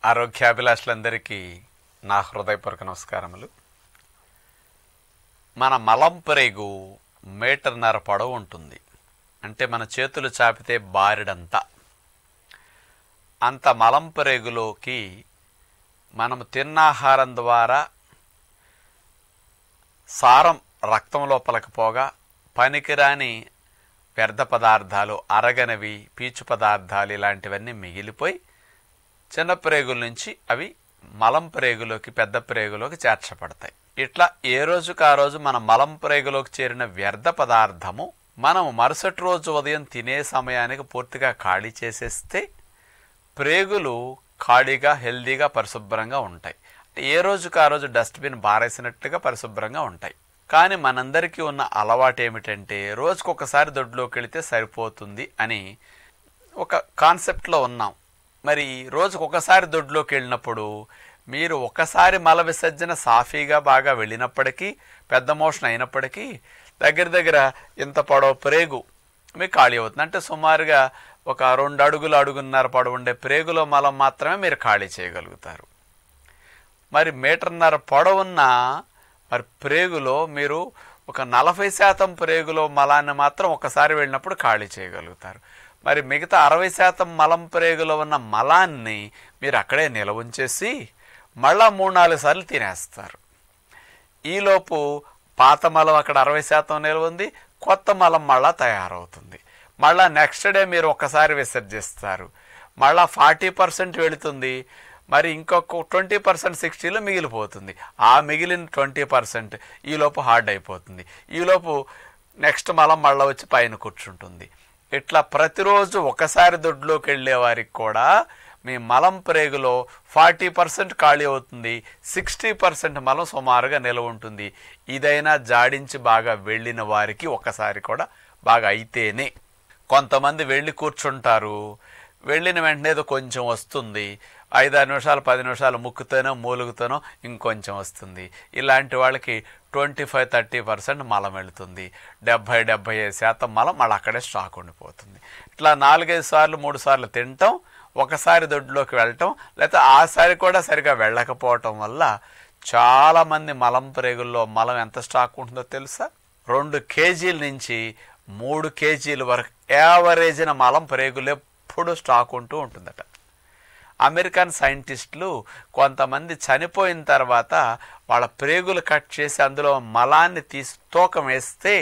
ఆరోగ్యాభిలాషులందరికీ నా హృదయపూర్వక నమస్కారములు మన మలం ప్రేగు మీటర్న్నర పొడవు ఉంటుంది అంటే మన చేతులు చాపితే బారిడంత అంత మలం ప్రేగులోకి మనము తిన్న ఆహారం ద్వారా సారం రక్తం లోపలికి పోగా పనికిరాని వ్యర్థ పదార్థాలు అరగనవి పీచు పదార్థాలు ఇలాంటివన్నీ మిగిలిపోయి చిన్న ప్రేగుల నుంచి అవి మలం ప్రేగులోకి పెద్ద ప్రేగులోకి చేర్చబడతాయి ఇట్లా ఏ రోజుకు ఆ రోజు మన మలం ప్రేగులోకి చేరిన వ్యర్థ పదార్థము మనం మరుసటి రోజు ఉదయం తినే సమయానికి పూర్తిగా ఖాళీ చేసేస్తే ప్రేగులు ఖాళీగా హెల్దీగా పరిశుభ్రంగా ఉంటాయి అంటే ఏ రోజుకు ఆ రోజు డస్ట్బిన్ బారేసినట్టుగా పరిశుభ్రంగా ఉంటాయి కానీ మనందరికీ ఉన్న అలవాటు ఏమిటంటే రోజుకొకసారి దొడ్లోకి వెళితే సరిపోతుంది అని ఒక కాన్సెప్ట్లో ఉన్నాం మరి రోజుకు ఒకసారి దొడ్లోకి వెళ్ళినప్పుడు మీరు ఒకసారి మల విసర్జన సాఫీగా బాగా వెళ్ళినప్పటికీ పెద్ద మోషన్ అయినప్పటికీ దగ్గర దగ్గర ఇంత పొడవు ప్రేగు మీకు ఖాళీ అవుతుంది అంటే సుమారుగా ఒక రెండు అడుగులు అడుగున్నర పొడవు ఉండే ప్రేగులో మలం మాత్రమే మీరు ఖాళీ చేయగలుగుతారు మరి మీటర్న్నర పొడవున్న మరి ప్రేగులో మీరు ఒక నలభై శాతం ప్రేగులో మలాన్ని మాత్రం ఒకసారి వెళ్ళినప్పుడు ఖాళీ చేయగలుగుతారు మరి మిగతా అరవై శాతం మలం ప్రేగులో ఉన్న మలాన్ని మీరు అక్కడే నిల్వ ఉంచేసి మళ్ళా మూడు నాలుగు సార్లు తినేస్తారు ఈలోపు పాత మలం అక్కడ అరవై శాతం నిల్వ ఉంది కొత్త మలం మళ్ళా తయారవుతుంది మళ్ళా నెక్స్ట్ డే మీరు ఒక్కసారి విసర్జిస్తారు మళ్ళా ఫార్టీ పర్సెంట్ వెళుతుంది మరి ఇంకొక ట్వంటీ పర్సెంట్ సిక్స్టీలో మిగిలిపోతుంది ఆ మిగిలిన ట్వంటీ పర్సెంట్ ఈలోపు హార్డ్ అయిపోతుంది ఈలోపు నెక్స్ట్ మలం మళ్ళీ వచ్చి పైన కూర్చుంటుంది ఇట్లా ప్రతిరోజు ఒకసారి దొడ్లోకి వెళ్ళే వారికి కూడా మీ మలం ప్రేగులో ఫార్టీ పర్సెంట్ ఖాళీ అవుతుంది సిక్స్టీ పర్సెంట్ మలం సుమారుగా నిలవ ఉంటుంది ఇదైనా జాడించి బాగా వెళ్ళిన వారికి ఒకసారి కూడా బాగా అయితేనే కొంతమంది వెళ్ళి కూర్చుంటారు వెళ్ళిన వెంటనే ఏదో కొంచెం వస్తుంది ఐదారు నిమిషాలు పది నిమిషాలు ముక్కుతోనో మూలుగుతోనో ఇంకొంచెం వస్తుంది ఇలాంటి వాళ్ళకి ట్వంటీ ఫైవ్ థర్టీ పర్సెంట్ మలం వెళుతుంది డెబ్భై డెబ్భై ఐదు శాతం మలం మళ్ళీ అక్కడే స్టాక్ ఉండిపోతుంది ఇట్లా నాలుగైదు సార్లు మూడు సార్లు తినటం ఒకసారి దొడ్లోకి వెళ్ళటం లేకపోతే ఆసారి కూడా సరిగా వెళ్ళకపోవటం వల్ల చాలామంది మలం ప్రేగుల్లో మలం ఎంత స్టాక్ ఉంటుందో తెలుసా రెండు కేజీల నుంచి మూడు కేజీల వరకు యావరేజ్న మలం ప్రేగులు ఎప్పుడు స్టాక్ ఉంటూ ఉంటుందట అమెరికన్ సైంటిస్టులు కొంతమంది చనిపోయిన తర్వాత వాళ్ళ ప్రేగులు కట్ చేసి అందులో మలాన్ని తీసి తూకం వేస్తే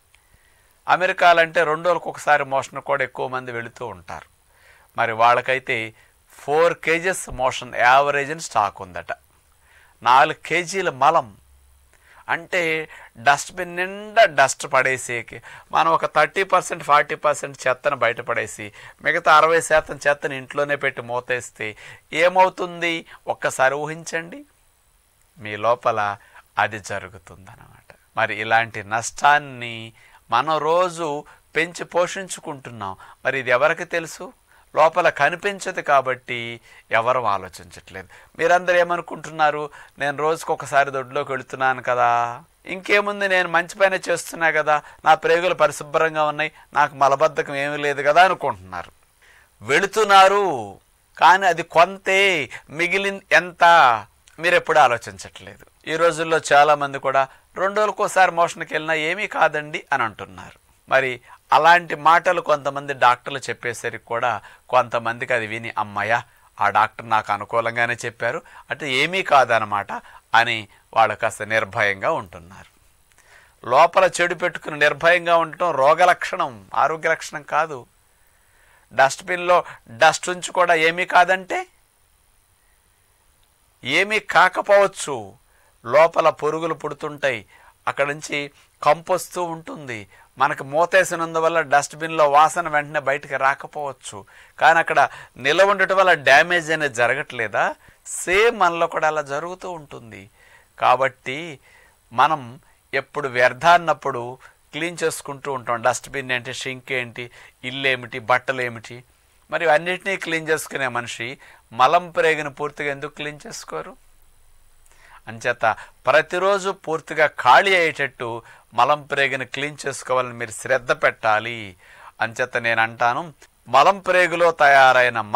అమెరికాలంటే రెండు రోజులకు ఒకసారి మోషన్ కూడా ఎక్కువ మంది వెళుతూ ఉంటారు మరి వాళ్ళకైతే ఫోర్ కేజెస్ మోషన్ యావరేజ్ అని స్టాక్ ఉందట నాలుగు కేజీల మలం అంటే డస్ట్బిన్ నిండా డస్ట్ పడేసేకి మనం ఒక థర్టీ పర్సెంట్ ఫార్టీ పర్సెంట్ చెత్తను బయటపడేసి మిగతా అరవై శాతం చెత్తను ఇంట్లోనే పెట్టి మూతేస్తే ఏమవుతుంది ఒక్కసారి ఊహించండి మీ లోపల అది జరుగుతుందన్నమాట మరి ఇలాంటి నష్టాన్ని మనం రోజు పెంచి పోషించుకుంటున్నాం మరి ఇది ఎవరికి తెలుసు లోపల కనిపించదు కాబట్టి ఎవరు ఆలోచించట్లేదు మీరందరూ ఏమనుకుంటున్నారు నేను రోజుకు ఒకసారి దొడ్లోకి వెళుతున్నాను కదా ఇంకేముంది నేను మంచి పైన చేస్తున్నా కదా నా ప్రేగులు పరిశుభ్రంగా ఉన్నాయి నాకు మలబద్ధకం ఏమీ లేదు కదా అనుకుంటున్నారు వెళుతున్నారు కానీ అది కొంతే మిగిలిన ఎంత మీరు ఎప్పుడు ఆలోచించట్లేదు ఈ రోజుల్లో చాలామంది కూడా రెండు రోజులకు ఒకసారి మోషన్కి వెళ్ళినా ఏమీ కాదండి అని అంటున్నారు మరి అలాంటి మాటలు కొంతమంది డాక్టర్లు చెప్పేసరికి కూడా కొంతమందికి అది విని అమ్మయ్య ఆ డాక్టర్ నాకు అనుకూలంగానే చెప్పారు అంటే ఏమీ కాదనమాట అని వాళ్ళు కాస్త నిర్భయంగా ఉంటున్నారు లోపల చెడు పెట్టుకుని నిర్భయంగా ఉండటం రోగ లక్షణం ఆరోగ్య లక్షణం కాదు డస్ట్బిన్లో డస్ట్ ఉంచి కూడా ఏమీ కాదంటే ఏమీ కాకపోవచ్చు లోపల పురుగులు పుడుతుంటాయి అక్కడ నుంచి కంపొస్తూ ఉంటుంది మనకు మూతేసినందువల్ల డస్ట్బిన్లో వాసన వెంటనే బయటకు రాకపోవచ్చు కానీ అక్కడ నిలవ ఉండటం వల్ల డ్యామేజ్ అనేది జరగట్లేదా సేమ్ మనలో కూడా అలా జరుగుతూ ఉంటుంది కాబట్టి మనం ఎప్పుడు వ్యర్థాన్నప్పుడు క్లీన్ చేసుకుంటూ ఉంటాం డస్ట్బిన్ ఏంటి షింక్ ఏంటి ఇల్లు ఏమిటి బట్టలు ఏమిటి మరి అన్నిటినీ క్లీన్ చేసుకునే మనిషి మలం ప్రేగిన పూర్తిగా ఎందుకు క్లీన్ చేసుకోరు అంచేత ప్రతిరోజు పూర్తిగా ఖాళీ అయ్యేటట్టు మలం ప్రేగుని క్లీన్ చేసుకోవాలని మీరు శ్రద్ధ పెట్టాలి అంచేత నేను అంటాను మలం ప్రేగులో తయారైన మలం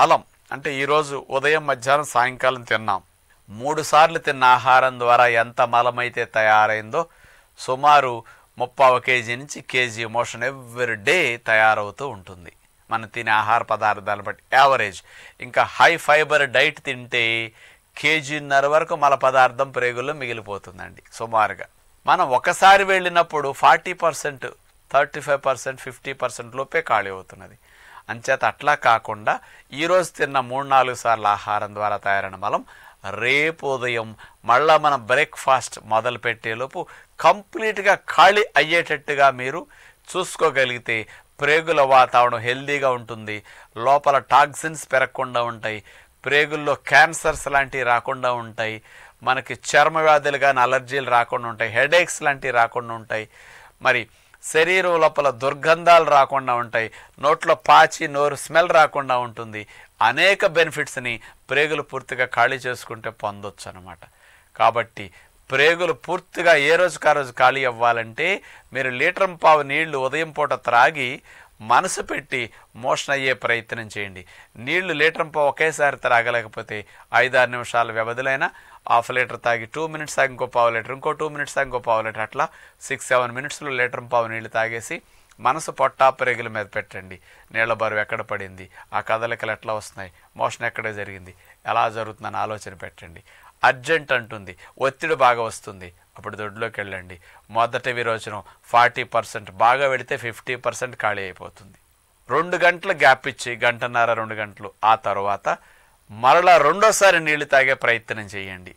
అంటే ఈరోజు ఉదయం మధ్యాహ్నం సాయంకాలం తిన్నాం మూడు సార్లు తిన్న ఆహారం ద్వారా ఎంత మలమైతే తయారైందో సుమారు ముప్పావ కేజీ నుంచి కేజీ మోషన్ ఎవ్రీ డే తయారవుతూ ఉంటుంది మనం తినే ఆహార పదార్థాలను బట్టి యావరేజ్ ఇంకా హై ఫైబర్ డైట్ తింటే కేజీన్నర వరకు మల పదార్థం ప్రేగుల్లో మిగిలిపోతుందండి సుమారుగా మనం ఒకసారి వెళ్ళినప్పుడు forty percent thirty five percent fifty percent లోపే ఖాళీ అవుతున్నది అంచేత అట్లా కాకుండా ఈరోజు తిన్న మూడు నాలుగు సార్లు ఆహారం ద్వారా తయారైన మలం రేపు ఉదయం మళ్ళా మనం బ్రేక్ఫాస్ట్ మొదలు పెట్టేలోపు కంప్లీట్గా ఖాళీ అయ్యేటట్టుగా మీరు చూసుకోగలిగితే ప్రేగుల వాతావరణం హెల్దీగా ఉంటుంది లోపల టాక్సిన్స్ పెరగకుండా ఉంటాయి ప్రేగుల్లో క్యాన్సర్స్ లాంటివి రాకుండా ఉంటాయి మనకి చర్మ వ్యాధులు కానీ అలర్జీలు రాకుండా ఉంటాయి హెడేక్స్ లాంటివి రాకుండా ఉంటాయి మరి శరీరం లోపల దుర్గంధాలు రాకుండా ఉంటాయి నోట్లో పాచి నోరు స్మెల్ రాకుండా ఉంటుంది అనేక బెనిఫిట్స్ని ప్రేగులు పూర్తిగా ఖాళీ చేసుకుంటే పొందొచ్చు అనమాట కాబట్టి ప్రేగులు పూర్తిగా ఏ రోజుకు ఆ రోజు ఖాళీ అవ్వాలంటే మీరు లీటర్ పావు నీళ్లు ఉదయం పూట త్రాగి మనసు పెట్టి మోషన్ అయ్యే ప్రయత్నం చేయండి నీళ్లు లీటర్ పావు ఒకేసారి త్రాగలేకపోతే ఐదారు నిమిషాల వ్యవధిలైనా హాఫ్ లీటర్ తాగి టూ మినిట్స్ తాగి ఇంకో పావు లీటర్ ఇంకో టూ మినిట్స్ తాగి ఇంకో పావు లీటర్ అట్లా సిక్స్ సెవెన్ మినిట్స్లో లీటర్ పావు నీళ్లు తాగేసి మనసు పొట్టా ప్రేగుల మీద పెట్టండి నీళ్ల బరువు ఎక్కడ పడింది ఆ కదలికలు ఎట్లా వస్తున్నాయి మోషన్ ఎక్కడ జరిగింది ఎలా జరుగుతుందని ఆలోచన పెట్టండి అర్జెంట్ అంటుంది ఒత్తిడి బాగా వస్తుంది అప్పుడు దొడ్లోకి వెళ్ళండి మొదటి విరోచనం ఫార్టీ పర్సెంట్ బాగా వెళితే ఫిఫ్టీ పర్సెంట్ ఖాళీ అయిపోతుంది రెండు గంటలు గ్యాప్ ఇచ్చి గంటన్నర రెండు గంటలు ఆ తర్వాత మరలా రెండోసారి నీళ్లు తాగే ప్రయత్నం చేయండి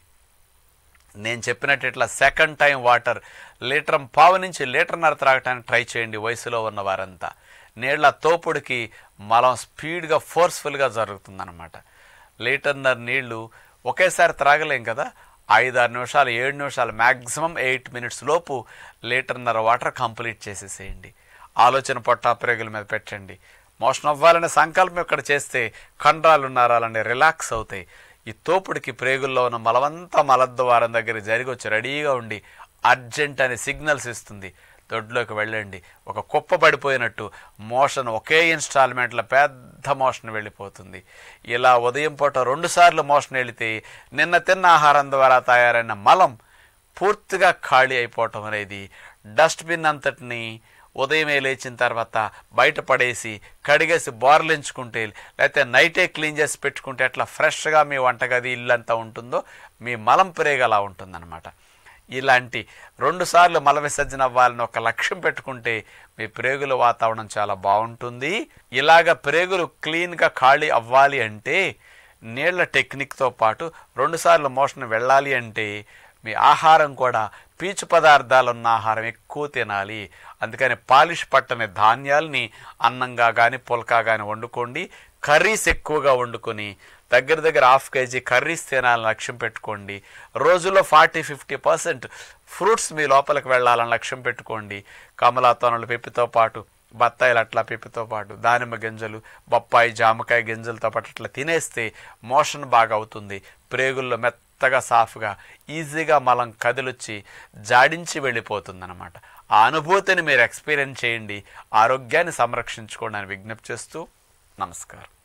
నేను చెప్పినట్టు ఇట్లా సెకండ్ టైం వాటర్ లీటర్ పావు నుంచి లీటర్న్నర త్రాగటానికి ట్రై చేయండి వయసులో ఉన్న వారంతా నీళ్ల తోపుడికి మలం స్పీడ్గా ఫోర్స్ఫుల్గా జరుగుతుందన్నమాట లీటర్న్నర నీళ్లు ఒకేసారి త్రాగలేం కదా ఐదారు నిమిషాలు ఏడు నిమిషాలు మ్యాక్సిమం ఎయిట్ మినిట్స్ లోపు లీటర్న్నర వాటర్ కంప్లీట్ చేసేసేయండి ఆలోచన పొట్టా ప్రేగుల మీద పెట్టండి మోషన్ అవ్వాలనే సంకల్పం ఇక్కడ చేస్తే కండరాలు నరాలన్నీ రిలాక్స్ అవుతాయి ఈ తోపుడికి ప్రేగుల్లో ఉన్న మలవంతా మలద్వారం దగ్గర జరిగి వచ్చి రెడీగా ఉండి అర్జెంట్ అనే సిగ్నల్స్ ఇస్తుంది దొడ్లోకి వెళ్ళండి ఒక కుప్ప పడిపోయినట్టు మోషన్ ఒకే ఇన్స్టాల్మెంట్లో పెద్ద మోషన్ వెళ్ళిపోతుంది ఇలా ఉదయం పూట రెండు సార్లు మోషన్ వెళితే నిన్న తిన్న ఆహారం ద్వారా తయారైన మలం పూర్తిగా ఖాళీ అయిపోవటం అనేది డస్ట్బిన్ అంతటిని ఉదయమే లేచిన తర్వాత బయట పడేసి కడిగేసి బోర్లించుకుంటే లేకపోతే నైటే క్లీన్ చేసి పెట్టుకుంటే ఎట్లా ఫ్రెష్గా మీ వంటగది ఇల్లంతా ఉంటుందో మీ మలం ప్రేగు అలా ఉంటుందన్నమాట ఇలాంటి రెండుసార్లు మల విసర్జన అవ్వాలని ఒక లక్ష్యం పెట్టుకుంటే మీ ప్రేగుల వాతావరణం చాలా బాగుంటుంది ఇలాగ ప్రేగులు క్లీన్గా ఖాళీ అవ్వాలి అంటే నీళ్ల టెక్నిక్తో పాటు రెండుసార్లు మోషన్ వెళ్ళాలి అంటే మీ ఆహారం కూడా పీచు పదార్థాలు ఉన్న ఆహారం ఎక్కువ తినాలి అందుకని పాలిష్ పట్టని ధాన్యాల్ని అన్నంగా కానీ పుల్కా కానీ వండుకోండి కర్రీస్ ఎక్కువగా వండుకొని దగ్గర దగ్గర హాఫ్ కేజీ కర్రీస్ తినాలని లక్ష్యం పెట్టుకోండి రోజులో ఫార్టీ ఫిఫ్టీ పర్సెంట్ ఫ్రూట్స్ మీ లోపలికి వెళ్ళాలని లక్ష్యం పెట్టుకోండి కమలాతోనలు పెప్పితో పాటు బత్తాయిలు అట్లా పెప్పితో పాటు దానిమ్మ గింజలు బొప్పాయి జామకాయ గింజలతో పాటు అట్లా తినేస్తే మోషన్ బాగా అవుతుంది ప్రేగుల్లో మెత్తగా సాఫ్గా ఈజీగా మలం కదిలొచ్చి జాడించి వెళ్ళిపోతుందన్నమాట ఆ అనుభూతిని మీరు ఎక్స్పీరియన్స్ చేయండి ఆరోగ్యాన్ని సంరక్షించుకోండి అని విజ్ఞప్తి చేస్తూ నమస్కారం